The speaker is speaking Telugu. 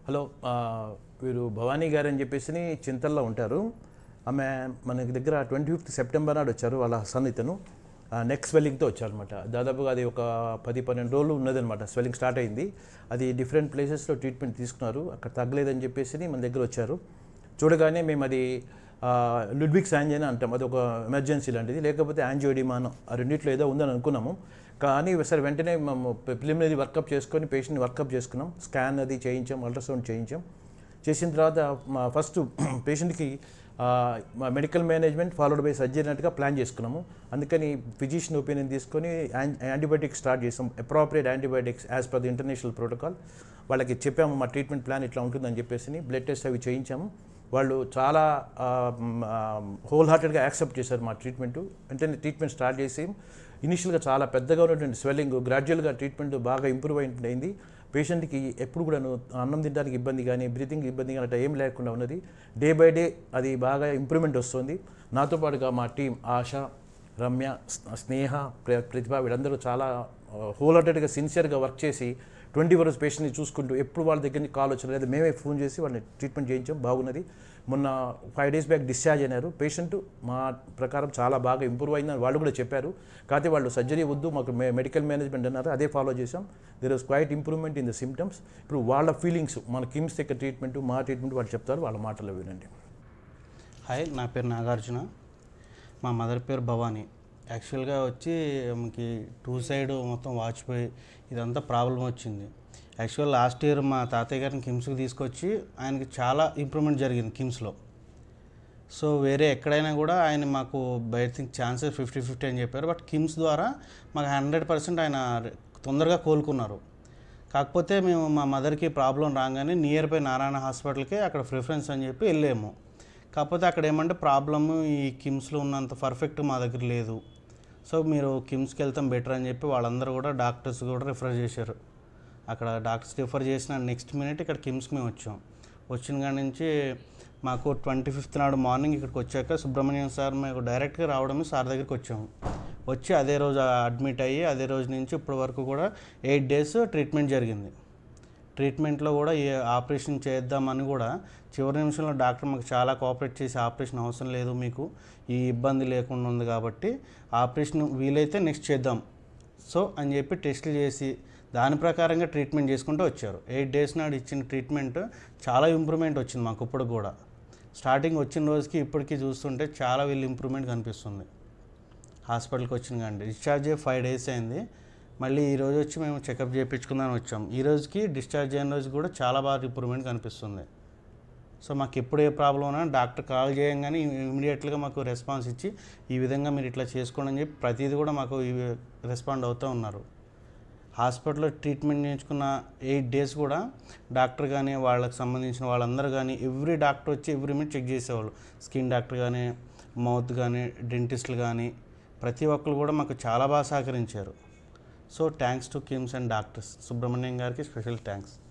హలో ఆ, వీరు భవానీ గారు అని చెప్పేసి చింతల్లో ఉంటారు ఆమె మనకి దగ్గర ట్వంటీ ఫిఫ్త్ సెప్టెంబర్ నాడు వచ్చారు వాళ్ళ సన్ ఇతను నెక్ స్వెల్లింగ్తో వచ్చారనమాట దాదాపుగా అది ఒక పది పన్నెండు రోజులు ఉన్నదనమాట స్వెల్లింగ్ స్టార్ట్ అయింది అది డిఫరెంట్ ప్లేసెస్లో ట్రీట్మెంట్ తీసుకున్నారు అక్కడ తగ్గలేదని చెప్పేసి మన దగ్గర వచ్చారు చూడగానే మేము అది లుడ్విక్ శాంజైనా అంటాం అది ఒక ఎమర్జెన్సీ లాంటిది లేకపోతే యాంజియోడిమాన్ ఆ రెండిట్లో ఏదో ఉందని అనుకున్నాము కానీ సరే వెంటనే మేము ప్రిలిమినరీ వర్కప్ చేసుకొని పేషెంట్ని వర్కప్ చేసుకున్నాం స్కాన్ అది చేయించాం అల్ట్రాసౌండ్ చేయించాం చేసిన తర్వాత మా ఫస్ట్ పేషెంట్కి మా medical management followed by surgery అన్నట్టుగా ప్లాన్ చేసుకున్నాము అందుకని ఫిజిషియన్ ఒపీనియన్ తీసుకొని యాంటీబయాటిక్స్ స్టార్ట్ చేసాం appropriate antibiotics as per the international protocol వాళ్ళకి చెప్పాము మా ట్రీట్మెంట్ ప్లాన్ ఇట్లా ఉంటుందని చెప్పేసి బ్లడ్ టెస్ట్ అవి చేయించాము వాళ్ళు చాలా హోల్ హార్టెడ్గా యాక్సెప్ట్ చేశారు మా ట్రీట్మెంట్ వెంటనే ట్రీట్మెంట్ స్టార్ట్ చేసి ఇనిషియల్గా చాలా పెద్దగా ఉన్నటువంటి స్వెల్లింగ్ గ్రాడ్యువల్గా ట్రీట్మెంట్ బాగా ఇంప్రూవ్ అయింది పేషెంట్కి ఎప్పుడు కూడా అన్నం తినడానికి ఇబ్బంది కానీ బ్రీతింగ్ ఇబ్బంది కానీ అట్లా ఏం లేకుండా ఉన్నది డే బై డే అది బాగా ఇంప్రూవ్మెంట్ వస్తుంది నాతో పాటుగా మా టీం ఆశ రమ్య స్న- స్నేహ ప్ర- ప్రతిభ వీళ్ళందరూ చాలా హోల్ హార్టెడ్గా సిన్సియర్గా వర్క్ చేసి ట్వంటీ అవర్స్ పేషెంట్ని చూసుకుంటూ ఎప్పుడు వాళ్ళ దగ్గర నుంచి కాల్ వచ్చిన లేదా మేమే ఫోన్ చేసి వాళ్ళని ట్రీట్మెంట్ చేయించాం బాగున్నది మొన్న ఫైవ్ డేస్ బ్యాక్ డిశ్చార్జ్ అయినారు పేషెంట్ మా ప్రకారం చాలా బాగా ఇంప్రూవ్ అయిందని వాళ్ళు కూడా చెప్పారు కాకపోతే వాళ్ళు సర్జరీ వద్దు మాకు మే మెడికల్ మేనేజ్మెంట్ అన్నారు అదే ఫాలో చేసాం there was quite improvement in the symptoms ఇప్పుడు వాళ్ళ ఫీలింగ్స్ మన కిమ్స్ దగ్గర ట్రీట్మెంట్ మా ట్రీట్మెంట్ వాళ్ళు చెప్తారు వాళ్ళ మాటలు వినండి హాయ్ నా పేరు నాగార్జున మా మదర్ పేరు భవానీ యాక్చువల్గా వచ్చి మనకి టూ సైడ్ మొత్తం వాచిపోయి ఇదంతా ప్రాబ్లం వచ్చింది యాక్చువల్ లాస్ట్ ఇయర్ మా తాతయ్య గారిని కిమ్స్కి తీసుకొచ్చి ఆయనకి చాలా ఇంప్రూవ్మెంట్ జరిగింది కిమ్స్లో సో వేరే ఎక్కడైనా కూడా ఆయన మాకు బయట ఛాన్సెస్ ఫిఫ్టీ ఫిఫ్టీ అని చెప్పారు బట్ కిమ్స్ ద్వారా మాకు హండ్రెడ్ పర్సెంట్ ఆయన తొందరగా కోలుకున్నారు కాకపోతే మేము మా మదర్కి ప్రాబ్లం రాగానే నియర్ బై నారాయణ హాస్పిటల్కి అక్కడ ప్రిఫరెన్స్ అని చెప్పి వెళ్ళాము కాకపోతే అక్కడ ఏమంటే ప్రాబ్లము ఈ కిమ్స్లో ఉన్నంత పర్ఫెక్ట్ మా దగ్గర లేదు సో మీరు కిమ్స్కి వెళ్తాం బెటర్ అని చెప్పి వాళ్ళందరూ కూడా డాక్టర్స్ కూడా రిఫర్ చేశారు అక్కడ డాక్టర్స్ రిఫర్ చేసిన నెక్స్ట్ మినిట్ ఇక్కడ కిమ్స్కి మేము వచ్చాం వచ్చిన కాడి నుంచి మాకు ట్వంటీ ఫిఫ్త్ నాడు మార్నింగ్ ఇక్కడికి వచ్చాక సుబ్రహ్మణ్యం సార్ మేము డైరెక్ట్గా రావడమే సార్ దగ్గరికి వచ్చాము వచ్చి అదే రోజు అడ్మిట్ అయ్యి అదే రోజు నుంచి ఇప్పటి వరకు కూడా ఎయిట్ డేస్ ట్రీట్మెంట్ జరిగింది ట్రీట్మెంట్లో కూడా ఏ ఆపరేషన్ చేద్దామని కూడా చివరి నిమిషంలో డాక్టర్ మాకు చాలా కోఆపరేట్ చేసి ఆపరేషన్ అవసరం లేదు మీకు ఈ ఇబ్బంది లేకుండా ఉంది కాబట్టి ఆపరేషన్ వీలైతే నెక్స్ట్ చేద్దాం సో అని చెప్పి టెస్టులు చేసి దాని ప్రకారంగా ట్రీట్మెంట్ చేసుకుంటూ వచ్చారు ఎయిట్ డేస్ నాడు ఇచ్చిన ట్రీట్మెంట్ చాలా ఇంప్రూవ్మెంట్ వచ్చింది మాకు ఇప్పుడు కూడా స్టార్టింగ్ వచ్చిన రోజుకి ఇప్పటికీ చూస్తుంటే చాలా వీళ్ళు ఇంప్రూవ్మెంట్ కనిపిస్తుంది హాస్పిటల్కి వచ్చిన కానీ డిశ్చార్జ్ అయ్యి ఫైవ్ డేస్ అయింది మళ్ళీ ఈ రోజు వచ్చి మేము చెకప్ చేయించుకుందాం వచ్చాం ఈ రోజుకి డిశ్చార్జ్ అయిన రోజు కూడా చాలా బాగా ఇంప్రూవ్మెంట్ కనిపిస్తుంది సో మాకు ఎప్పుడు ఏ ప్రాబ్లం ఉన్నా డాక్టర్ కాల్ చేయంగానే ఇమీడియట్గా మాకు రెస్పాన్స్ ఇచ్చి ఈ విధంగా మీరు ఇట్లా చేసుకోండి అని చెప్పి ప్రతిదీ కూడా మాకు రెస్పాండ్ అవుతూ ఉన్నారు హాస్పిటల్లో ట్రీట్మెంట్ చేయించుకున్న ఎయిట్ డేస్ కూడా డాక్టర్ కానీ వాళ్ళకి సంబంధించిన వాళ్ళందరూ కానీ ఎవ్రీ డాక్టర్ వచ్చి ఎవ్రీ మినిట్ చెక్ చేసేవాళ్ళు స్కిన్ డాక్టర్ కానీ మౌత్ కానీ డెంటిస్టులు కానీ ప్రతి ఒక్కరు కూడా మాకు చాలా బాగా సహకరించారు so thanks to KIMS and doctors Subrahmanyam గారికి స్పెషల్ థ్యాంక్స్